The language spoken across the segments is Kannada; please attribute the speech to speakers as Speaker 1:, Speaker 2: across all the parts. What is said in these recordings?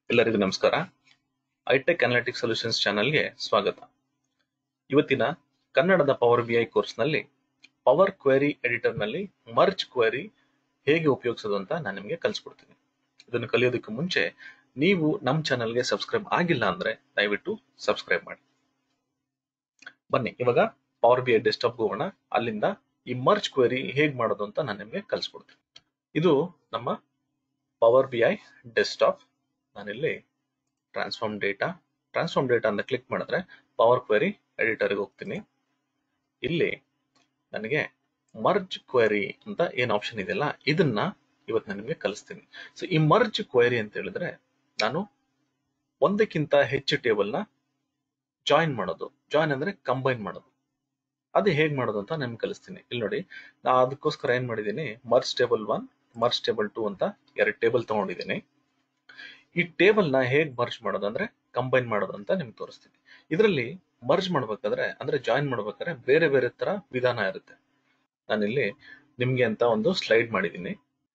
Speaker 1: ಎಲ್ಲರಿಗೂ ನಮಸ್ಕಾರ ಐಟೆಕ್ ಅನಾಲಿಟಿಕ್ ಸೊಲ್ಯೂಷನ್ಸ್ ಚಾನೆಲ್ಗೆ ಸ್ವಾಗತ ಇವತ್ತಿನ ಕನ್ನಡದ ಪವರ್ ಬಿ ಐ ಕೋರ್ಸ್ನಲ್ಲಿ ಪವರ್ ಕ್ವೆರಿ ಎಡಿಟರ್ನಲ್ಲಿ ಮರ್ಜ್ ಕ್ವೆರಿ ಹೇಗೆ ಉಪಯೋಗಿಸೋದು ಅಂತ ನಾನು ನಿಮಗೆ ಕಲಿಸ್ಕೊಡ್ತೀನಿ ಇದನ್ನು ಕಲಿಯೋದಕ್ಕೆ ಮುಂಚೆ ನೀವು ನಮ್ಮ ಚಾನೆಲ್ಗೆ ಸಬ್ಸ್ಕ್ರೈಬ್ ಆಗಿಲ್ಲ ಅಂದ್ರೆ ದಯವಿಟ್ಟು ಸಬ್ಸ್ಕ್ರೈಬ್ ಮಾಡಿ ಬನ್ನಿ ಇವಾಗ ಪವರ್ ಬಿ ಐ ಡೆಸ್ಕ್ಟಾಪ್ಗೆ ಹೋಗೋಣ ಅಲ್ಲಿಂದ ಈ ಮರ್ಜ್ ಕ್ವೆರಿ ಹೇಗೆ ಮಾಡೋದು ಅಂತ ನಾನು ನಿಮಗೆ ಕಲಿಸ್ಕೊಡ್ತೀನಿ ಇದು ನಮ್ಮ ಪವರ್ ಬಿ ಐ ಡೆಸ್ಕ್ಟಾಪ್ ನಾನಿಲ್ಲಿ ಟ್ರಾನ್ಸ್ಫಾರ್ಮ್ ಡೇಟಾ ಟ್ರಾನ್ಸ್ಫಾರ್ಮ್ ಡೇಟಾ ಅಂತ ಕ್ಲಿಕ್ ಮಾಡಿದ್ರೆ ಪವರ್ ಕ್ವೆರಿ ಎಡಿಟರ್ಗೆ ಹೋಗ್ತೀನಿ ಇಲ್ಲಿ ನನಗೆ ಮರ್ಜ್ ಕ್ವೆರಿ ಅಂತ ಏನು ಆಪ್ಷನ್ ಇದೆಯಲ್ಲ ಇದನ್ನ ಇವತ್ತು ನಾನು ನಿಮಗೆ ಕಲಿಸ್ತೀನಿ ಸೊ ಈ ಮರ್ಜ್ ಕ್ವೆರಿ ಅಂತ ಹೇಳಿದ್ರೆ ನಾನು ಒಂದಕ್ಕಿಂತ ಹೆಚ್ಚು ಟೇಬಲ್ನ ಜಾಯಿನ್ ಮಾಡೋದು ಜಾಯಿನ್ ಅಂದ್ರೆ ಕಂಬೈನ್ ಮಾಡೋದು ಅದು ಹೇಗೆ ಮಾಡೋದು ಅಂತ ನಿಮ್ಗೆ ಕಲಿಸ್ತೀನಿ ಇಲ್ಲಿ ನೋಡಿ ನಾ ಅದಕ್ಕೋಸ್ಕರ ಏನ್ ಮಾಡಿದ್ದೀನಿ merge table one merge table two ಅಂತ ಎರಡು ಟೇಬಲ್ ತಗೊಂಡಿದ್ದೀನಿ ಈ ಟೇಬಲ್ ನ ಹೇಗ್ ಮರ್ಜ್ ಮಾಡೋದು ಅಂದ್ರೆ ಕಂಬೈನ್ ಮಾಡೋದು ಅಂತ ನಿಮ್ಗೆ ತೋರಿಸ್ತೀನಿ ಇದರಲ್ಲಿ ಮರ್ಜ್ ಮಾಡ್ಬೇಕಾದ್ರೆ ಅಂದ್ರೆ ಜಾಯಿನ್ ಮಾಡ್ಬೇಕಾದ್ರೆ ಬೇರೆ ಬೇರೆ ತರ ವಿಧಾನ ಇರುತ್ತೆ ನಾನಿಲ್ಲಿ ನಿಮ್ಗೆ ಅಂತ ಒಂದು ಸ್ಲೈಡ್ ಮಾಡಿದ್ದೀನಿ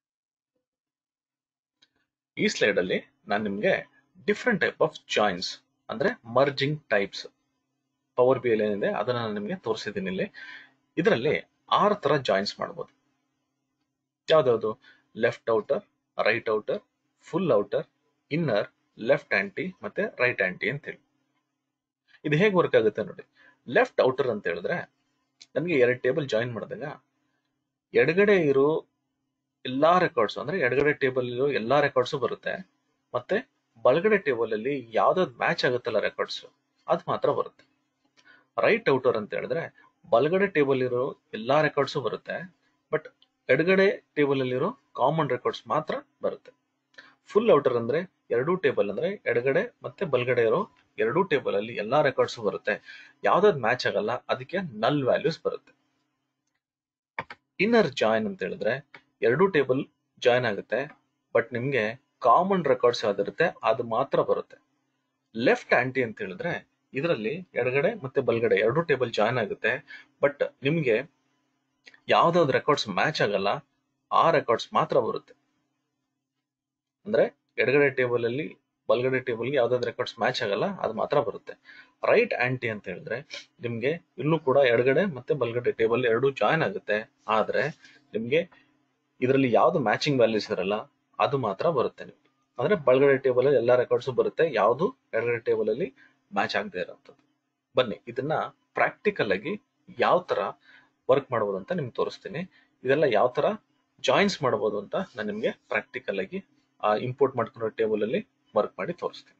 Speaker 1: ಈ ಸ್ಲೈಡ್ ಅಲ್ಲಿ ನಾನು ನಿಮ್ಗೆ ಡಿಫ್ರೆಂಟ್ ಟೈಪ್ ಆಫ್ ಜಾಯಿನ್ಸ್ ಅಂದ್ರೆ merging types power B I ಏನಿದೆ ಅದನ್ನ ನಾನು ನಿಮ್ಗೆ ತೋರಿಸಿದ್ದೀನಿ ಇಲ್ಲಿ ಇದರಲ್ಲಿ ಆರು ತರ ಜಾಯಿನ್ಸ್ ಮಾಡ್ಬೋದು ಯಾವ್ದಾವ್ದು left outer right outer full outer inner left anti ಮತ್ತೆ ರೈಟ್ ಆಂಟಿ ಅಂತ ಹೇಳಿ ಇದು ಹೇಗೆ ವರ್ಕ್ ಆಗುತ್ತೆ ನೋಡಿ ಲೆಫ್ಟ್ ಔಟರ್ ಅಂತ ಹೇಳಿದ್ರೆ ನನಗೆ ಎರಡು ಟೇಬಲ್ ಜಾಯಿನ್ ಮಾಡಿದಾಗ ಎಡಗಡೆ ಇರೋ ಎಲ್ಲಾ ರೆಕಾರ್ಡ್ಸ್ ಅಂದ್ರೆ ಎಡಗಡೆ ಟೇಬಲ್ ಇರೋ ಎಲ್ಲಾ ರೆಕಾರ್ಡ್ಸ್ ಬರುತ್ತೆ ಮತ್ತೆ ಬಲಗಡೆ ಟೇಬಲ್ ಅಲ್ಲಿ ಯಾವ್ದಾವ್ದು ಮ್ಯಾಚ್ ಆಗುತ್ತಲ್ಲ ರೆಕಾರ್ಡ್ಸ್ ಅದು ಮಾತ್ರ ಬರುತ್ತೆ ರೈಟ್ ಔಟರ್ ಅಂತ ಹೇಳಿದ್ರೆ ಬಲಗಡೆ ಟೇಬಲ್ ಇರೋ ಎಲ್ಲಾ ರೆಕಾರ್ಡ್ಸ್ ಬರುತ್ತೆ ಬಟ್ ಎಡಗಡೆ ಟೇಬಲ್ ಅಲ್ಲಿರೋ ಕಾಮನ್ ರೆಕಾರ್ಡ್ಸ್ ಮಾತ್ರ ಬರುತ್ತೆ ಫುಲ್ ಔಟರ್ ಅಂದ್ರೆ ಎರಡೂ ಟೇಬಲ್ ಅಂದ್ರೆ ಎಡಗಡೆ ಮತ್ತೆ ಬಲಗಡೆ ಇರೋ ಎರಡೂ ಟೇಬಲ್ ಅಲ್ಲಿ ಎಲ್ಲಾ ರೆಕಾರ್ಡ್ಸ್ ಬರುತ್ತೆ ಯಾವ್ದಾದ್ ಮ್ಯಾಚ್ ಆಗಲ್ಲ ಅದಕ್ಕೆ ನಲ್ ವ್ಯಾಲ್ಯೂಸ್ ಬರುತ್ತೆ ಇನ್ನರ್ ಜಾಯಿನ್ ಅಂತ ಹೇಳಿದ್ರೆ ಎರಡೂ ಟೇಬಲ್ ಜಾಯಿನ್ ಆಗುತ್ತೆ ಬಟ್ ನಿಮ್ಗೆ ಕಾಮನ್ ರೆಕಾರ್ಡ್ಸ್ ಯಾವ್ದಿರುತ್ತೆ ಅದು ಮಾತ್ರ ಬರುತ್ತೆ ಲೆಫ್ಟ್ ಆಂಟಿ ಅಂತ ಹೇಳಿದ್ರೆ ಇದರಲ್ಲಿ ಎಡಗಡೆ ಮತ್ತೆ ಬಲಗಡೆ ಎರಡೂ ಟೇಬಲ್ ಜಾಯಿನ್ ಆಗುತ್ತೆ ಬಟ್ ನಿಮ್ಗೆ ಯಾವ್ದಾವ್ದು ರೆಕಾರ್ಡ್ಸ್ ಮ್ಯಾಚ್ ಆಗಲ್ಲ ಆ ರೆಕಾರ್ಡ್ಸ್ ಮಾತ್ರ ಬರುತ್ತೆ ಅಂದ್ರೆ ಎಡಗಡೆ ಟೇಬಲ್ ಅಲ್ಲಿ ಬಲಗಡೆ ಟೇಬಲ್ ಯಾವ್ದಾವ್ದು ರೆಕಾರ್ಡ್ಸ್ ಮ್ಯಾಚ್ ಆಗಲ್ಲ ಅದು ಮಾತ್ರ ಬರುತ್ತೆ ರೈಟ್ ಆಂಟಿ ಅಂತ ಹೇಳಿದ್ರೆ ನಿಮ್ಗೆ ಇಲ್ಲೂ ಕೂಡ ಎಡಗಡೆ ಮತ್ತೆ ಬಲಗಡೆ ಟೇಬಲ್ ಎರಡೂ ಜಾಯಿನ್ ಆಗುತ್ತೆ ಆದ್ರೆ ನಿಮ್ಗೆ ಇದರಲ್ಲಿ ಯಾವ್ದು ಮ್ಯಾಚಿಂಗ್ ವ್ಯಾಲ್ಯೂಸ್ ಇರಲ್ಲ ಅದು ಮಾತ್ರ ಬರುತ್ತೆ ನಿಮ್ಗೆ ಅಂದ್ರೆ ಬಲಗಡೆ ಟೇಬಲ್ ಅಲ್ಲಿ ಎಲ್ಲಾ ರೆಕಾರ್ಡ್ಸ್ ಬರುತ್ತೆ ಯಾವ್ದು ಎಡಗಡೆ ಟೇಬಲ್ ಅಲ್ಲಿ ಮ್ಯಾಚ್ ಆಗದೆ ಇರೋಂಥದ್ದು ಬನ್ನಿ ಇದನ್ನ ಪ್ರಾಕ್ಟಿಕಲ್ ಆಗಿ ಯಾವ ತರ ವರ್ಕ್ ಮಾಡಬಹುದು ಅಂತ ನಿಮ್ಗೆ ತೋರಿಸ್ತೀನಿ ಇದೆಲ್ಲ ಯಾವ ತರ ಜಾಯಿನ್ಸ್ ಮಾಡಬಹುದು ಅಂತ ನಾನು ನಿಮ್ಗೆ ಪ್ರಾಕ್ಟಿಕಲ್ ಆಗಿ ಆ ಇಂಪೋರ್ಟ್ ಮಾಡ್ಕೊಂಡಿರೋ ಟೇಬಲ್ ಅಲ್ಲಿ ವರ್ಕ್ ಮಾಡಿ ತೋರಿಸ್ತೀನಿ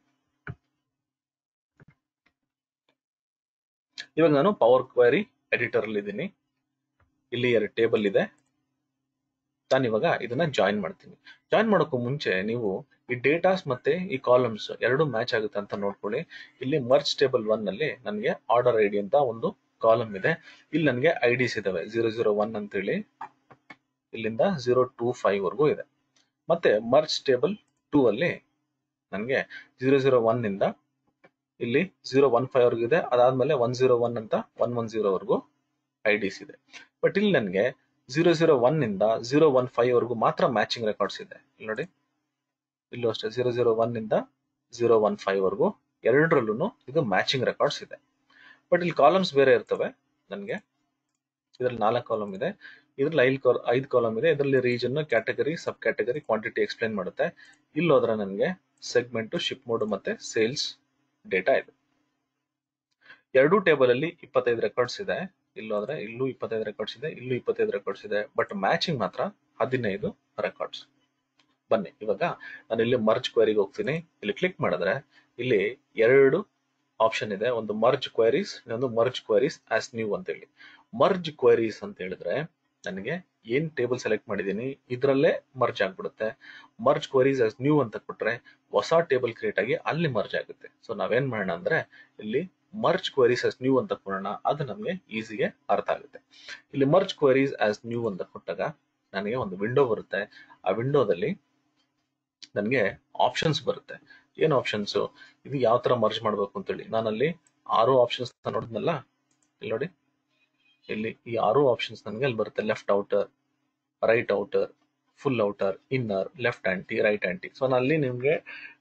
Speaker 1: ಇವಾಗ ನಾನು ಪವರ್ ಕ್ವೈರಿ ಎಡಿಟರ್ ಅಲ್ಲಿ ಇದ್ದೀನಿ ಇಲ್ಲಿ ಎರಡು ಟೇಬಲ್ ಇದೆ ನಾನು ಇವಾಗ ಇದನ್ನ ಜಾಯಿನ್ ಮಾಡ್ತೀನಿ ಜಾಯಿನ್ ಮಾಡೋಕ್ಕೂ ಮುಂಚೆ ನೀವು ಈ ಡೇಟಾಸ್ ಮತ್ತೆ ಈ ಕಾಲಮ್ಸ್ ಎರಡು ಮ್ಯಾಚ್ ಆಗುತ್ತೆ ಅಂತ ನೋಡ್ಕೊಳ್ಳಿ ಇಲ್ಲಿ ಮರ್ಚ್ ಟೇಬಲ್ ಒನ್ ನಲ್ಲಿ ನನಗೆ ಆರ್ಡರ್ ಐ ಡಿ ಅಂತ ಒಂದು ಕಾಲಮ್ ಇದೆ ಇಲ್ಲಿ ನನಗೆ ಐ ಡಿಸ್ ಇದಾವೆ ಜೀರೋ ಜೀರೋ ಒನ್ ಅಂತೇಳಿ ಇಲ್ಲಿಂದ ಜೀರೋ ಟೂ ಫೈವ್ ವರ್ಗೂ ಇದೆ ಮತ್ತೆ ಮರ್ಚ್ ಟೇಬಲ್ ಟೂ ಅಲ್ಲಿ ನನಗೆ ಜೀರೋ ಜೀರೋ ಒನ್ ಇಂದ ಇಲ್ಲಿ ಜೀರೋ ಒನ್ ಫೈವ್ ವರ್ಗೂ ಇದೆ ಅದಾದ್ಮೇಲೆ ಒನ್ ಜೀರೋ ಒನ್ ಅಂತ ಒನ್ ಒನ್ ಜೀರೋ ವರ್ಗೂ ಐ ಡಿಸ್ ಇದೆ ಬಟ್ ಇಲ್ಲಿ ನನಗೆ ಜೀರೋ ಜೀರೋ ಒನ್ ಇಂದ ಜೀರೋ ಒನ್ ಫೈವ್ ವರ್ಗೂ ಮಾತ್ರ ಮ್ಯಾಚಿಂಗ್ ರೆಕಾರ್ಡ್ಸ್ ಇದೆ ಇಲ್ಲಿ ನೋಡಿ ಇಲ್ಲೂ ಅಷ್ಟೇ ಜೀರೋ ಜೀರೋ ಒನ್ ಇಂದ ಜೀರೋ ಒನ್ ಫೈವ್ ವರ್ಗೂ ಎರಡರಲ್ಲೂ ಇದು ಮ್ಯಾಚಿಂಗ್ ರೆಕಾರ್ಡ್ಸ್ ಇದೆ ಬಟ್ ಇಲ್ಲಿ ಕಾಲಮ್ಸ್ ಬೇರೆ ಇರ್ತವೆ ನನಗೆ ಇದ್ರಲ್ಲಿ ನಾಲ್ಕು ಕಾಲಮ್ ಇದೆ ಇದ್ರಲ್ಲಿ ಐದು ಕಾಲ್ ಐದು ಕಾಲಮ್ ಇದೆ ಇದರಲ್ಲಿ region category sub category quantity explain ಮಾಡುತ್ತೆ ಇಲ್ಲಿ ಹೋದ್ರೆ ನನಗೆ ಸೆಗ್ಮೆಂಟ್ ಶಿಪ್ ಮೋಡ್ ಮತ್ತೆ ಸೇಲ್ಸ್ ಡೇಟಾ ಇದೆ ಎರಡೂ ಟೇಬಲ್ ಅಲ್ಲಿ ಇಪ್ಪತ್ತೈದು ರೆಕಾರ್ಡ್ಸ್ ಇದೆ ಇಲ್ಲೋದ್ರೆ ಇಲ್ಲೂ ಇಪ್ಪತ್ತೈದು ರೆಕಾರ್ಡ್ಸ್ ಇದೆ ಇಲ್ಲೂ ಇಪ್ಪತ್ತೈದು ರೆಕಾರ್ಡ್ಸ್ ಇದೆ ಬಟ್ ಮ್ಯಾಚಿಂಗ್ ಮಾತ್ರ ಹದಿನೈದು ರೆಕಾರ್ಡ್ಸ್ ಬನ್ನಿ ಇವಾಗ ನಾನು ಇಲ್ಲಿ ಮರ್ಜ್ ಕ್ವೈರಿಗೆ ಹೋಗ್ತೀನಿ ಇಲ್ಲಿ ಕ್ಲಿಕ್ ಮಾಡಿದ್ರೆ ಇಲ್ಲಿ ಎರಡು ಆಪ್ಷನ್ ಇದೆ ಒಂದು ಮರ್ಜ್ ಕ್ವೈರೀಸ್ ಇನ್ನೊಂದು ಮರ್ಜ್ ಕ್ವೈರೀಸ್ ಆಸ್ ನ್ಯೂ ಅಂತ ಹೇಳಿ ಮರ್ಜ್ ಕ್ವೈರೀಸ್ ಅಂತ ಹೇಳಿದ್ರೆ ನನಗೆ ಏನ್ ಟೇಬಲ್ ಸೆಲೆಕ್ಟ್ ಮಾಡಿದೀನಿ ಇದರಲ್ಲೇ ಮರ್ಜ್ ಆಗ್ಬಿಡುತ್ತೆ ಮರ್ಜ್ ಕ್ವೈರೀಸ್ ಆಸ್ ನ್ಯೂ ಅಂತ ಕೊಟ್ರೆ ಹೊಸ ಟೇಬಲ್ ಕ್ರಿಯೇಟ್ ಆಗಿ ಅಲ್ಲಿ ಮರ್ಜ್ ಆಗುತ್ತೆ ಸೊ ನಾವೇನ್ ಮಾಡೋಣ ಅಂದ್ರೆ ಇಲ್ಲಿ ಮರ್ಜ್ ಕ್ವೈರೀಸ್ ಆಸ್ ನ್ಯೂ ಅಂತ ಕೊಡೋಣ ಅದು ನಮಗೆ ಈಸಿಗೆ ಅರ್ಥ ಆಗುತ್ತೆ ಇಲ್ಲಿ ಮರ್ಜ್ ಕ್ವೈರೀಸ್ ಆಸ್ ನ್ಯೂ ಅಂತ ಕೊಟ್ಟಾಗ ನನಗೆ ಒಂದು ವಿಂಡೋ ಬರುತ್ತೆ ಆ ವಿಂಡೋದಲ್ಲಿ ನನಗೆ ಆಪ್ಷನ್ಸ್ ಬರುತ್ತೆ ಏನ್ ಆಪ್ಷನ್ಸ್ ಇದು ಯಾವ ತರ ಮರ್ಜ್ ಮಾಡ್ಬೇಕು ಅಂತೇಳಿ ನಾನಲ್ಲಿ ಆರು ಆಪ್ಷನ್ಸ್ ನೋಡಿದ್ನಲ್ಲ ಇಲ್ಲಿ ನೋಡಿ ಇಲ್ಲಿ ಈ ಆರು ಆಪ್ಷನ್ಸ್ ನನಗೆ ಅಲ್ಲಿ ಬರುತ್ತೆ left outer right outer full outer inner left anti right anti so ನಾನು ಅಲ್ಲಿ ನಿಮಗೆ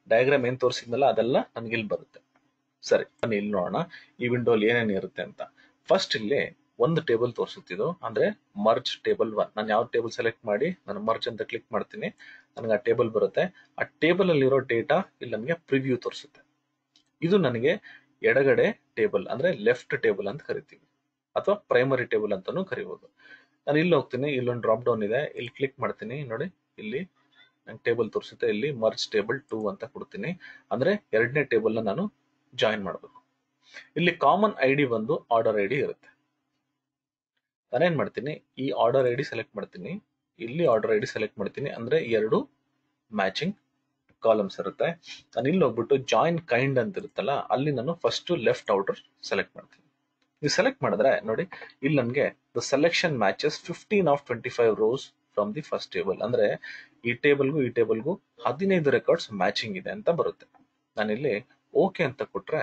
Speaker 1: ಡಯಾಗ್ರಾಮ್ ಏನ್ ತೋರಿಸಿದ್ನಲ್ಲ ಅದೆಲ್ಲ ನನ್ಗೆ ಇಲ್ಲಿ ಬರುತ್ತೆ ಸರಿ ನಾನು ಇಲ್ಲಿ ನೋಡೋಣ ಈ ವಿಂಡೋಲಿ ಏನೇನು ಇರುತ್ತೆ ಅಂತ ಫಸ್ಟ್ ಇಲ್ಲಿ ಒಂದು ಟೇಬಲ್ ತೋರಿಸುತ್ತಿದ್ದು ಅಂದ್ರೆ ಮರ್ಜ್ ಟೇಬಲ್ ಒನ್ ನಾನು ಯಾವ ಟೇಬಲ್ ಸೆಲೆಕ್ಟ್ ಮಾಡಿ ನಾನು ಮರ್ಜ್ ಅಂತ ಕ್ಲಿಕ್ ಮಾಡ್ತೀನಿ ನನಗೆ ಆ ಟೇಬಲ್ ಬರುತ್ತೆ ಆ ಟೇಬಲ್ ಅಲ್ಲಿರೋ ಡೇಟಾ ಇಲ್ಲಿ ನನಗೆ ಪ್ರಿವ್ಯೂ ತೋರಿಸುತ್ತೆ ಇದು ನನಗೆ ಎಡಗಡೆ ಟೇಬಲ್ ಅಂದ್ರೆ ಲೆಫ್ಟ್ ಟೇಬಲ್ ಅಂತ ಕರಿತೀವಿ ಅಥವಾ ಪ್ರೈಮರಿ ಟೇಬಲ್ ಅಂತಾನೂ ಕರಿಬಹುದು ನಾನು ಇಲ್ಲಿ ಹೋಗ್ತೀನಿ ಇಲ್ಲೊಂದು ಡ್ರಾಪ್ ಡೌನ್ ಇದೆ ಇಲ್ಲಿ ಕ್ಲಿಕ್ ಮಾಡ್ತೀನಿ ನೋಡಿ ಇಲ್ಲಿ ನಂಗೆ ಟೇಬಲ್ ತೋರಿಸುತ್ತೆ ಇಲ್ಲಿ ಮರ್ಜ್ ಟೇಬಲ್ ಟೂ ಅಂತ ಕೊಡ್ತೀನಿ ಅಂದ್ರೆ ಎರಡನೇ ಟೇಬಲ್ ನ ನಾನು ಜಾಯಿನ್ ಮಾಡಬೇಕು ಇಲ್ಲಿ ಕಾಮನ್ ಐ ಡಿ ಬಂದು ಆರ್ಡರ್ ಐ ಡಿ ಇರುತ್ತೆ ನಾನೇನ್ ಮಾಡ್ತೀನಿ ಈ ಆರ್ಡರ್ ಐ ಡಿ ಸೆಲೆಕ್ಟ್ ಮಾಡ್ತೀನಿ ಇಲ್ಲಿ ಆರ್ಡರ್ ಐ ಡಿ ಸೆಲೆಕ್ಟ್ ಮಾಡ್ತೀನಿ ಅಂದ್ರೆ ಎರಡು ಮ್ಯಾಚಿಂಗ್ ಕಾಲಮ್ಸ್ ಇರುತ್ತೆ ನಾನು ಇಲ್ಲಿ ಹೋಗ್ಬಿಟ್ಟು ಜಾಯಿನ್ ಕೈಂಡ್ ಅಂತ ಇರುತ್ತಲ್ಲ ಅಲ್ಲಿ ನಾನು ಫಸ್ಟ್ ಲೆಫ್ಟ್ ಔಟರ್ ಸೆಲೆಕ್ಟ್ ಮಾಡ್ತೀನಿ ನೀವು ಸೆಲೆಕ್ಟ್ ಮಾಡಿದ್ರೆ ನೋಡಿ ಇಲ್ಲಿ ನನಗೆ the selection matches fifteen of twenty five rows from the first table ಅಂದ್ರೆ ಈ ಟೇಬಲ್ಗೂ ಈ ಟೇಬಲ್ಗೂ ಹದಿನೈದು ರೆಕಾರ್ಡ್ಸ್ ಮ್ಯಾಚಿಂಗ್ ಇದೆ ಅಂತ ಬರುತ್ತೆ ನಾನಿಲ್ಲಿ ಓಕೆ ಅಂತ ಕೊಟ್ರೆ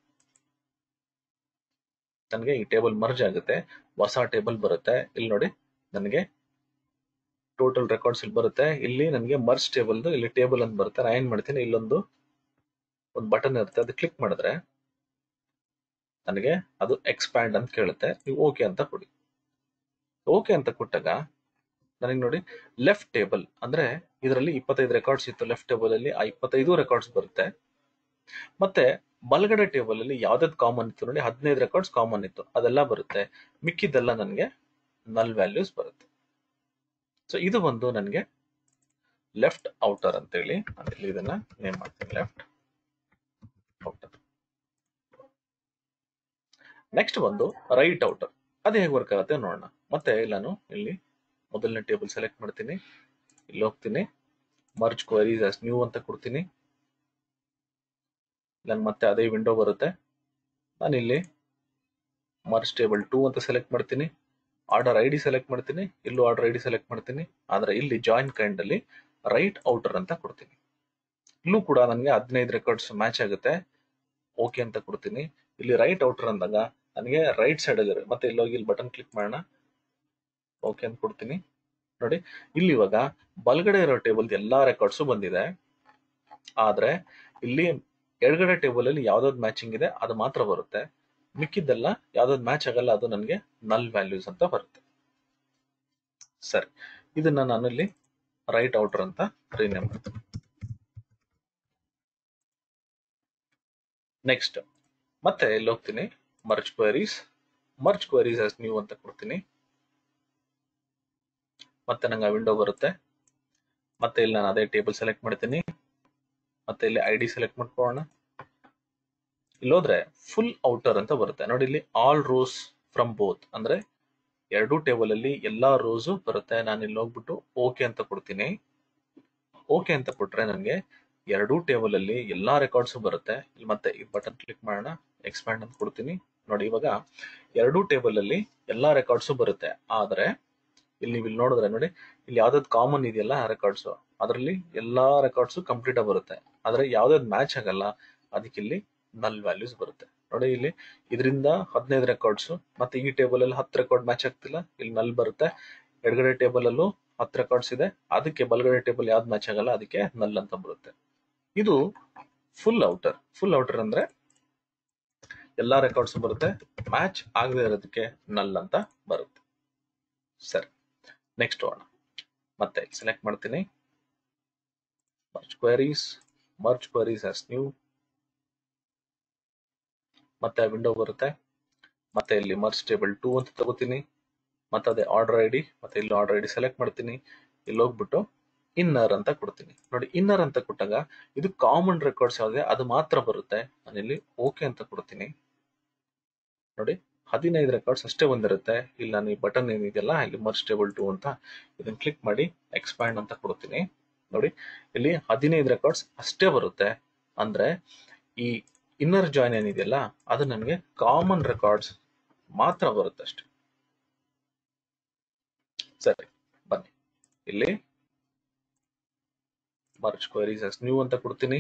Speaker 1: ನನಗೆ ಈ ಟೇಬಲ್ ಮರ್ಜ್ ಆಗುತ್ತೆ ಹೊಸ ಟೇಬಲ್ ಬರುತ್ತೆ ಇಲ್ಲಿ ನೋಡಿ ನನಗೆ ಟೋಟಲ್ ರೆಕಾರ್ಡ್ಸ್ ಇಲ್ಲಿ ಬರುತ್ತೆ ಇಲ್ಲಿ ನನಗೆ ಮರ್ಜ್ ಟೇಬಲ್ ಇಲ್ಲಿ ಟೇಬಲ್ ಅಂತ ಬರುತ್ತೆ ನಾನು ಏನ್ ಮಾಡ್ತೀನಿ ಇಲ್ಲೊಂದು ಒಂದು ಬಟನ್ ಇರುತ್ತೆ ಅದು ಕ್ಲಿಕ್ ಮಾಡಿದ್ರೆ ನನಗೆ ಅದು ಎಕ್ಸ್ಪ್ಯಾಂಡ್ ಅಂತ ಕೇಳುತ್ತೆ ನೀವು ಓಕೆ ಅಂತ ಕೊಡಿ ಓಕೆ ಅಂತ ಕೊಟ್ಟಾಗ ನನಗೆ ನೋಡಿ ಲೆಫ್ಟ್ ಟೇಬಲ್ ಅಂದ್ರೆ ಇದರಲ್ಲಿ ಇಪ್ಪತ್ತೈದು ರೆಕಾರ್ಡ್ಸ್ ಇತ್ತು ಲೆಫ್ಟ್ ಟೇಬಲ್ ಅಲ್ಲಿ ಆ ಇಪ್ಪತ್ತೈದು ರೆಕಾರ್ಡ್ಸ್ ಬರುತ್ತೆ ಮತ್ತೆ ಬಲಗಡೆ ಟೇಬಲ್ ಅಲ್ಲಿ ಯಾವ್ದಾದ್ ಕಾಮನ್ ಇತ್ತು ನೋಡಿ ಹದಿನೈದು ರೆಕಾರ್ಡ್ಸ್ ಕಾಮನ್ ಇತ್ತು ಅದೆಲ್ಲ ಬರುತ್ತೆ ಮಿಕ್ಕಿದ್ದೆಲ್ಲ ನನಗೆ ನಲ್ ವ್ಯಾಲ್ಯೂಸ್ ಬರುತ್ತೆ ಸೊ ಇದು ಒಂದು ನನಗೆ ಲೆಫ್ಟ್ ಔಟರ್ ಅಂತೇಳಿ ನಾನು ಇಲ್ಲಿ ಇದನ್ನ ನೇಮ್ ಮಾಡ್ತೀನಿ ಲೆಫ್ಟ್ ಔಟರ್ ನೆಕ್ಸ್ಟ್ ಬಂದು ರೈಟ್ ಔಟರ್ ಅದು ಹೇಗೆ ವರ್ಕ್ ಆಗುತ್ತೆ ನೋಡೋಣ ಮತ್ತೆ ಇಲ್ಲಿ ನಾನು ಇಲ್ಲಿ ಮೊದಲನೇ ಟೇಬಲ್ ಸೆಲೆಕ್ಟ್ ಮಾಡ್ತೀನಿ ಇಲ್ಲಿ ಹೋಗ್ತೀನಿ ಮರ್ಜ್ ಕ್ವರೀಸ್ ಆಸ್ ನ್ಯೂ ಅಂತ ಕೊಡ್ತೀನಿ ನನ್ ಮತ್ತೆ ಅದೇ ವಿಂಡೋ ಬರುತ್ತೆ ನಾನು ಇಲ್ಲಿ ಮರ್ಜ್ ಟೇಬಲ್ ಟೂ ಅಂತ ಸೆಲೆಕ್ಟ್ ಮಾಡ್ತೀನಿ ಆರ್ಡರ್ ಐ ಡಿ ಸೆಲೆಕ್ಟ್ ಮಾಡ್ತೀನಿ ಇಲ್ಲೂ ಆರ್ಡರ್ ಐ ಡಿ ಸೆಲೆಕ್ಟ್ ಮಾಡ್ತೀನಿ ಆದ್ರೆ ಇಲ್ಲಿ ಜಾಯಿನ್ ಕೈಂಡ್ ಅಲ್ಲಿ ರೈಟ್ ಔಟರ್ ಅಂತ ಕೊಡ್ತೀನಿ ಇಲ್ಲೂ ಕೂಡ ನನಗೆ ಹದಿನೈದು ರೆಕಾರ್ಡ್ಸ್ ಮ್ಯಾಚ್ ಆಗುತ್ತೆ ಓಕೆ ಅಂತ ಕೊಡ್ತೀನಿ ಇಲ್ಲಿ ರೈಟ್ ಔಟರ್ ಅಂದಾಗ ನನಗೆ ರೈಟ್ ಸೈಡ್ ಅಲ್ಲಿ ಮತ್ತೆ ಇಲ್ಲಿ ಹೋಗಿ ಇಲ್ಲಿ ಬಟನ್ ಕ್ಲಿಕ್ ಮಾಡೋಣ ಓಕೆ ಅಂತ ಕೊಡ್ತೀನಿ ನೋಡಿ ಇಲ್ಲಿ ಇವಾಗ ಬಲಗಡೆ ಇರೋ ಟೇಬಲ್ ಎಲ್ಲಾ ರೆಕಾರ್ಡ್ಸ್ ಬಂದಿದೆ ಆದ್ರೆ ಇಲ್ಲಿ ಎಡಗಡೆ ಟೇಬಲ್ ಅಲ್ಲಿ ಯಾವ್ದಾವ್ದು ಮ್ಯಾಚಿಂಗ್ ಇದೆ ಅದು ಮಾತ್ರ ಬರುತ್ತೆ ಮಿಕ್ಕಿದ್ದೆಲ್ಲ ಯಾವ್ದಾವ್ದು ಮ್ಯಾಚ್ ಆಗಲ್ಲ ಅದು ನನಗೆ ನಲ್ ವ್ಯಾಲ್ಯೂಸ್ ಅಂತ ಬರುತ್ತೆ ಸರಿ ಇದನ್ನ ನಾನು ಇಲ್ಲಿ ರೈಟ್ ಔಟರ್ ಅಂತ ರೀನೇಮ್ ಮಾಡ್ತೀನಿ ನೆಕ್ಸ್ಟ್ ಮತ್ತೆ ಇಲ್ಲಿ ಹೋಗ್ತೀನಿ merge queries merge queries as new ಅಂತ ಕೊಡ್ತೀನಿ ಮತ್ತೆ ನಂಗೆ ಆ ವಿಂಡೋ ಬರುತ್ತೆ ಮತ್ತೆ ಇಲ್ಲಿ ನಾನು ಅದೇ ಟೇಬಲ್ ಸೆಲೆಕ್ಟ್ ಮಾಡ್ತೀನಿ ಮತ್ತೆ ಇಲ್ಲಿ ಐ ಡಿ ಸೆಲೆಕ್ಟ್ ಮಾಡ್ಕೊಳ್ಳೋಣ ಇಲ್ಲಿ ಹೋದ್ರೆ ಫುಲ್ ಔಟರ್ ಅಂತ ಬರುತ್ತೆ ನೋಡಿ ಇಲ್ಲಿ ಆಲ್ ರೋಸ್ ಫ್ರಮ್ ಬೋತ್ ಅಂದ್ರೆ ಎರಡೂ ಟೇಬಲ್ ಅಲ್ಲಿ ಎಲ್ಲಾ ರೋಸು ಬರುತ್ತೆ ನಾನು ಇಲ್ಲಿ ಹೋಗ್ಬಿಟ್ಟು ಓಕೆ ಅಂತ ಕೊಡ್ತೀನಿ ಓಕೆ ಅಂತ ಕೊಟ್ರೆ ನನಗೆ ಎರಡೂ ಟೇಬಲ್ ಅಲ್ಲಿ ಎಲ್ಲಾ ರೆಕಾರ್ಡ್ಸ್ ಬರುತ್ತೆ ಇಲ್ಲಿ ಮತ್ತೆ ಈ ಬಟನ್ ಕ್ಲಿಕ್ ಮಾಡೋಣ ಎಕ್ಸ್ಪ್ಯಾಂಡ್ ಅಂತ ಕೊಡ್ತೀನಿ ನೋಡಿ ಇವಾಗ ಎರಡೂ ಟೇಬಲ್ ಅಲ್ಲಿ ಎಲ್ಲಾ ರೆಕಾರ್ಡ್ಸ್ ಬರುತ್ತೆ ಆದ್ರೆ ಇಲ್ಲಿ ನೀವು ಇಲ್ಲಿ ನೋಡಿದ್ರೆ ನೋಡಿ ಇಲ್ಲಿ ಯಾವ್ದಾದ್ ಕಾಮನ್ ಇದೆಯಲ್ಲ ರೆಕಾರ್ಡ್ಸ್ ಅದರಲ್ಲಿ ಎಲ್ಲಾ ರೆಕಾರ್ಡ್ಸ್ ಕಂಪ್ಲೀಟ್ ಆಗಿ ಬರುತ್ತೆ ಆದ್ರೆ ಯಾವ್ದಾದ್ ಮ್ಯಾಚ್ ಆಗಲ್ಲ ಅದಕ್ಕೆ ಇಲ್ಲಿ ನಲ್ ವ್ಯಾಲ್ಯೂಸ್ ಬರುತ್ತೆ ನೋಡಿ ಇಲ್ಲಿ ಇದರಿಂದ ಹದಿನೈದು ರೆಕಾರ್ಡ್ಸ್ ಮತ್ತೆ ಈ ಟೇಬಲ್ ಅಲ್ಲಿ ಹತ್ತು ರೆಕಾರ್ಡ್ ಮ್ಯಾಚ್ ಆಗ್ತಿಲ್ಲ ಇಲ್ಲಿ ನಲ್ ಬರುತ್ತೆ ಎಡಗಡೆ ಟೇಬಲ್ ಅಲ್ಲೂ ಹತ್ತು ರೆಕಾರ್ಡ್ಸ್ ಇದೆ ಅದಕ್ಕೆ ಬಲಗಡೆ ಟೇಬಲ್ ಯಾವ್ದು ಮ್ಯಾಚ್ ಆಗಲ್ಲ ಅದಕ್ಕೆ ನಲ್ ಅಂತ ಬರುತ್ತೆ ಇದು ಫುಲ್ ಔಟರ್ ಫುಲ್ ಔಟರ್ ಅಂದ್ರೆ ಎಲ್ಲಾ ರೆಕಾರ್ಡ್ಸ್ ಬರುತ್ತೆ ಮ್ಯಾಚ್ ಆಗದೆ ಇರೋದಕ್ಕೆ ನಲ್ ಅಂತ ಬರುತ್ತೆ ಸರಿ ನೆಕ್ಸ್ಟ್ ಹೋಗೋಣ ಮತ್ತೆ ಸೆಲೆಕ್ಟ್ ಮಾಡ್ತೀನಿ merge queries merge queries as new ಮತ್ತೆ ವಿಂಡೋ ಬರುತ್ತೆ ಮತ್ತೆ ಇಲ್ಲಿ ಮರ್ಚ್ ಟೇಬಲ್ ಟೂ ಅಂತ ತಗೋತೀನಿ ಮತ್ತೆ ಅದೇ ಆರ್ಡರ್ ಐ ಡಿ ಮತ್ತೆ ಇಲ್ಲಿ ಆರ್ಡರ್ ಐ ಡಿ ಸೆಲೆಕ್ಟ್ ಮಾಡ್ತೀನಿ ಇಲ್ಲಿ ಹೋಗ್ಬಿಟ್ಟು ಇನ್ನರ್ ಅಂತ ಕೊಡ್ತೀನಿ ನೋಡಿ ಇನ್ನರ್ ಅಂತ ಕೊಟ್ಟಾಗ ಇದು ಕಾಮನ್ ರೆಕಾರ್ಡ್ಸ್ ಯಾವ್ದಿದೆ ಅದು ಮಾತ್ರ ಬರುತ್ತೆ ನಾನು ಇಲ್ಲಿ ಓಕೆ ಅಂತ ಕೊಡ್ತೀನಿ ನೋಡಿ ಹದಿನೈದು ರೆಕಾರ್ಡ್ಸ್ ಅಷ್ಟೇ ಬಂದಿರುತ್ತೆ ಇಲ್ಲಿ ನಾನು ಈ ಬಟನ್ ಏನಿದೆಯಲ್ಲ ಇಲ್ಲಿ ಮರ್ಚ್ ಟೇಬಲ್ ಟೂ ಅಂತ ಇದನ್ನ ಕ್ಲಿಕ್ ಮಾಡಿ ಎಕ್ಸ್ಪ್ಯಾಂಡ್ ಅಂತ ಕೊಡ್ತೀನಿ ನೋಡಿ ಇಲ್ಲಿ ಹದಿನೈದು ರೆಕಾರ್ಡ್ಸ್ ಅಷ್ಟೇ ಬರುತ್ತೆ ಅಂದ್ರೆ ಈ ಇನ್ನರ್ ಜಾಯಿನ್ ಏನಿದೆಯಲ್ಲ ಅದು ನನಗೆ ಕಾಮನ್ ರೆಕಾರ್ಡ್ಸ್ ಮಾತ್ರ ಬರುತ್ತೆ ಅಷ್ಟೇ ಸರಿ ಬನ್ನಿ ಇಲ್ಲಿ ಮರ್ಚ್ ಕ್ವರೀಸ್ ಅಸ್ ನ್ಯೂ ಅಂತ ಕೊಡ್ತೀನಿ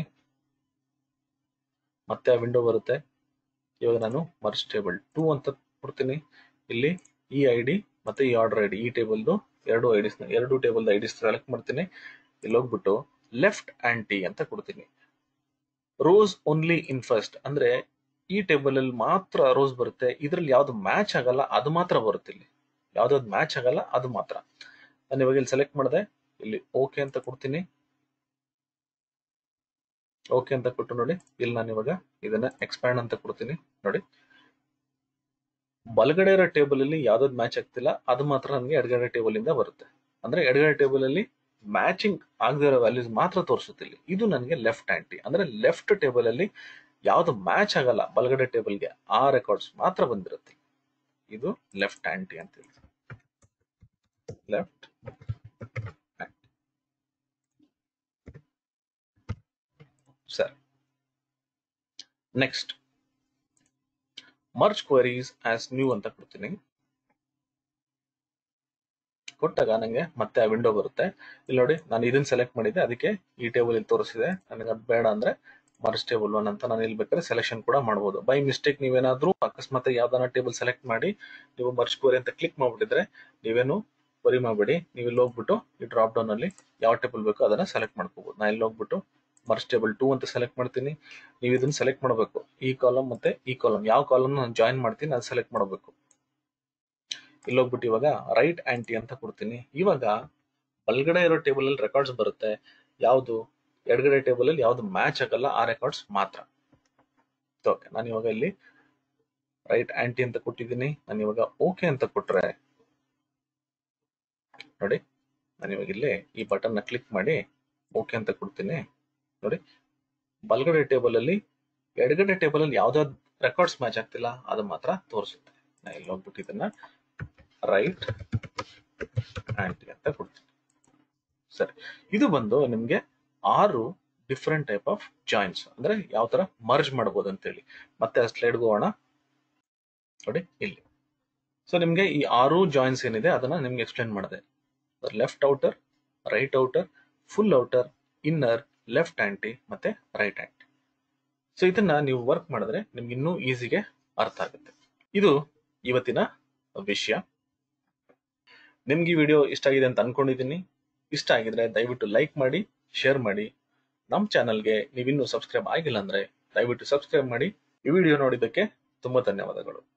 Speaker 1: ಮತ್ತೆ ಆ ವಿಂಡೋ ಬರುತ್ತೆ ಇವಾಗ ನಾನು ಮರ್ಚ್ ಟೇಬಲ್ ಟೂ ಅಂತ ಕೊಡ್ತೀನಿ ಇಲ್ಲಿ ಈ ಐ ಡಿ ಮತ್ತೆ ಈ ಆರ್ಡರ್ ಐ ಡಿ ಈ ಟೇಬಲ್ದು ಎರಡು ಐಡಿಸ್ ಎರಡು ಟೇಬಲ್ ಐಡಿಸ್ ಸೆಲೆಕ್ಟ್ ಮಾಡ್ತೀನಿ ಇಲ್ಲಿ ಹೋಗ್ಬಿಟ್ಟು ಲೆಫ್ಟ್ ಆ್ಯಂಡ್ ಟಿ ಅಂತ ಕೊಡ್ತೀನಿ ರೋಸ್ ಓನ್ಲಿ ಇನ್ ಫಸ್ಟ್ ಅಂದ್ರೆ ಈ ಟೇಬಲ್ ಅಲ್ಲಿ ಮಾತ್ರ ರೋಸ್ ಬರುತ್ತೆ ಇದ್ರಲ್ಲಿ ಯಾವ್ದು ಮ್ಯಾಚ್ ಆಗಲ್ಲ ಅದು ಮಾತ್ರ ಬರುತ್ತೆ ಇಲ್ಲಿ ಯಾವ್ದಾವ್ದು ಮ್ಯಾಚ್ ಆಗಲ್ಲ ಅದು ಮಾತ್ರ ನಾನು ಇವಾಗ ಇಲ್ಲಿ ಸೆಲೆಕ್ಟ್ ಮಾಡಿದೆ ಇಲ್ಲಿ ಓಕೆ ಅಂತ ಕೊಡ್ತೀನಿ ಓಕೆ ಅಂತ ಕೊಟ್ಟು ನೋಡಿ ಇಲ್ಲಿ ನಾನು ಇವಾಗ ಇದನ್ನ ಎಕ್ಸ್ಪ್ಯಾಂಡ್ ಅಂತ ಕೊಡ್ತೀನಿ ನೋಡಿ ಬಲಗಡೆ ಇರೋ ಟೇಬಲ್ ಅಲ್ಲಿ ಯಾವ್ದಾವ್ದು ಮ್ಯಾಚ್ ಆಗ್ತಿಲ್ಲ ಅದು ಮಾತ್ರ ನನಗೆ ಎಡಗಡೆ ಟೇಬಲ್ ಇಂದ ಬರುತ್ತೆ ಅಂದ್ರೆ ಎಡಗಡೆ ಟೇಬಲ್ ಅಲ್ಲಿ ಮ್ಯಾಚಿಂಗ್ ಆಗದೇ ಇರೋ ವ್ಯಾಲ್ಯೂಸ್ ಮಾತ್ರ ತೋರಿಸುತ್ತಿಲ್ಲ ಇದು ನನಗೆ ಲೆಫ್ಟ್ ಆಂಟಿ ಅಂದ್ರೆ ಲೆಫ್ಟ್ ಟೇಬಲ್ ಅಲ್ಲಿ ಯಾವ್ದು ಮ್ಯಾಚ್ ಆಗಲ್ಲ ಬಲಗಡೆ ಟೇಬಲ್ಗೆ ಆ ರೆಕಾರ್ಡ್ಸ್ ಮಾತ್ರ ಬಂದಿರುತ್ತೆ ಇದು ಲೆಫ್ಟ್ ಆಂಟಿ ಅಂತ ಹೇಳಿ ಲೆಫ್ಟ್ ಸರಿ next merge queries as new ಅಂತ ಕೊಡ್ತೀನಿ ಕೊಟ್ಟಾಗ ನನಗೆ ಮತ್ತೆ ಆ ವಿಂಡೋ ಬರುತ್ತೆ ಇಲ್ಲಿ ನೋಡಿ ನಾನು ಇದನ್ನ ಸೆಲೆಕ್ಟ್ ಮಾಡಿದ್ದೆ ಅದಕ್ಕೆ ಈ ಟೇಬಲ್ ಇಲ್ಲಿ ತೋರಿಸಿದೆ ನನಗೆ ಅದು ಬೇಡ ಅಂದ್ರೆ ಮರ್ಜ್ ಟೇಬಲ್ ಒನ್ ಅಂತ ನಾನು ಇಲ್ಲಿ ಬೇಕಾದ್ರೆ ಸೆಲೆಕ್ಷನ್ ಕೂಡ ಮಾಡ್ಬೋದು ಬೈ ಮಿಸ್ಟೇಕ್ ನೀವೇನಾದ್ರೂ ಅಕಸ್ಮಾತ್ ಯಾವ್ದಾನ ಟೇಬಲ್ ಸೆಲೆಕ್ಟ್ ಮಾಡಿ ನೀವು ಮರ್ಜ್ ಕ್ವರಿ ಅಂತ ಕ್ಲಿಕ್ ಮಾಡ್ಬಿಟ್ಟಿದ್ರೆ ನೀವೇನು ವರಿ ಮಾಡಬೇಡಿ ನೀವು ಇಲ್ಲಿ ಹೋಗ್ಬಿಟ್ಟು ಈ ಡ್ರಾಪ್ ಡೌನ್ ಅಲ್ಲಿ ಯಾವ ಟೇಬಲ್ ಬೇಕೋ ಅದನ್ನ ಸೆಲೆಕ್ಟ್ ಮಾಡ್ಕೋಬಹುದು ನಾನು ಇಲ್ಲಿ ಹೋಗ್ಬಿಟ್ಟು ಮರ್ಜ್ ಟೇಬಲ್ ಟೂ ಅಂತ ಸೆಲೆಕ್ಟ್ ಮಾಡ್ತೀನಿ ನೀವು ಇದನ್ನ ಸೆಲೆಕ್ಟ್ ಮಾಡಬೇಕು ಈ ಕಾಲಮ್ ಮತ್ತೆ ಈ ಕಾಲಮ್ ಯಾವ ಕಾಲಮ್ ನಾನು ಜಾಯಿನ್ ಮಾಡ್ತೀನಿ ಅದು ಸೆಲೆಕ್ಟ್ ಮಾಡಬೇಕು ಇಲ್ಲಿ ಹೋಗ್ಬಿಟ್ಟು ಇವಾಗ ರೈಟ್ ಆಂಟಿ ಅಂತ ಕೊಡ್ತೀನಿ ಇವಾಗ ಬಲ್ಗಡೆ ಇರೋ ಟೇಬಲ್ ಅಲ್ಲಿ ರೆಕಾರ್ಡ್ಸ್ ಬರುತ್ತೆ ಯಾವುದು ಎಡಗಡೆ ಟೇಬಲ್ ಅಲ್ಲಿ ಯಾವ್ದು ಮ್ಯಾಚ್ ಆಗಲ್ಲ ಆ ರೆಕಾರ್ಡ್ಸ್ ಮಾತ್ರ ಓಕೆ ನಾನು ಇವಾಗ ಇಲ್ಲಿ ರೈಟ್ ಆಂಟಿ ಅಂತ ಕೊಟ್ಟಿದ್ದೀನಿ ನಾನು ಇವಾಗ ಓಕೆ ಅಂತ ಕೊಟ್ರೆ ನೋಡಿ ನಾನು ಇವಾಗ ಇಲ್ಲಿ ಈ ಬಟನ್ ನ ಕ್ಲಿಕ್ ಮಾಡಿ ಓಕೆ ಅಂತ ಕೊಡ್ತೀನಿ ನೋಡಿ ಬಲ್ಗಡೆ ಟೇಬಲ್ ಅಲ್ಲಿ ಎಡಗಡೆ ಟೇಬಲ್ ಅಲ್ಲಿ ಯಾವ್ದಾವ್ದು ರೆಕಾರ್ಡ್ಸ್ ಮ್ಯಾಚ್ ಆಗ್ತಿಲ್ಲ ಅದು ಮಾತ್ರ ತೋರಿಸುತ್ತೆ ನಾನು ಇಲ್ಲಿ ಹೋಗ್ಬಿಟ್ಟು ಇದನ್ನ ರೈಟ್ ಆಂಟಿ ಅಂತ ಕೊಡ್ತೀನಿ ಸರಿ ಇದು ಬಂದು ನಿಮ್ಗೆ ಆರು ಡಿಫ್ರೆಂಟ್ ಟೈಪ್ ಆಫ್ ಜಾಯಿಂಟ್ಸ್ ಅಂದ್ರೆ ಯಾವ ತರ ಮರ್ಜ್ ಮಾಡಬಹುದು ಅಂತೇಳಿ ಮತ್ತೆ ಆ ಸ್ಲೈಡ್ ಹೋಗೋಣ ನೋಡಿ ಇಲ್ಲಿ ಸೊ ನಿಮ್ಗೆ ಈ ಆರು ಜಾಯಿಂಟ್ಸ್ ಏನಿದೆ ಅದನ್ನ ನಿಮ್ಗೆ ಎಕ್ಸ್ಪ್ಲೇನ್ ಮಾಡಿದೆ left outer right outer full outer inner left anti ಮತ್ತೆ ರೈಟ್ ಆಂಟಿ ಸೊ ಇದನ್ನ ನೀವು ವರ್ಕ್ ಮಾಡಿದ್ರೆ ನಿಮ್ಗೆ ಇನ್ನೂ ಈಸಿಗೆ ಅರ್ಥ ಆಗುತ್ತೆ ಇದು ಇವತ್ತಿನ ವಿಷಯ ನಿಮ್ಗೆ ಈ ವಿಡಿಯೋ ಇಷ್ಟ ಆಗಿದೆ ಅಂತ ಅನ್ಕೊಂಡಿದ್ದೀನಿ ಇಷ್ಟ ಆಗಿದ್ರೆ ದಯವಿಟ್ಟು ಲೈಕ್ ಮಾಡಿ ಶೇರ್ ಮಾಡಿ ನಮ್ಮ ಚಾನಲ್ಗೆ ನೀವಿನ್ನೂ ಸಬ್ಸ್ಕ್ರೈಬ್ ಆಗಿಲ್ಲ ಅಂದ್ರೆ ದಯವಿಟ್ಟು ಸಬ್ಸ್ಕ್ರೈಬ್ ಮಾಡಿ ಈ ವಿಡಿಯೋ ನೋಡಿದ್ದಕ್ಕೆ ತುಂಬಾ ಧನ್ಯವಾದಗಳು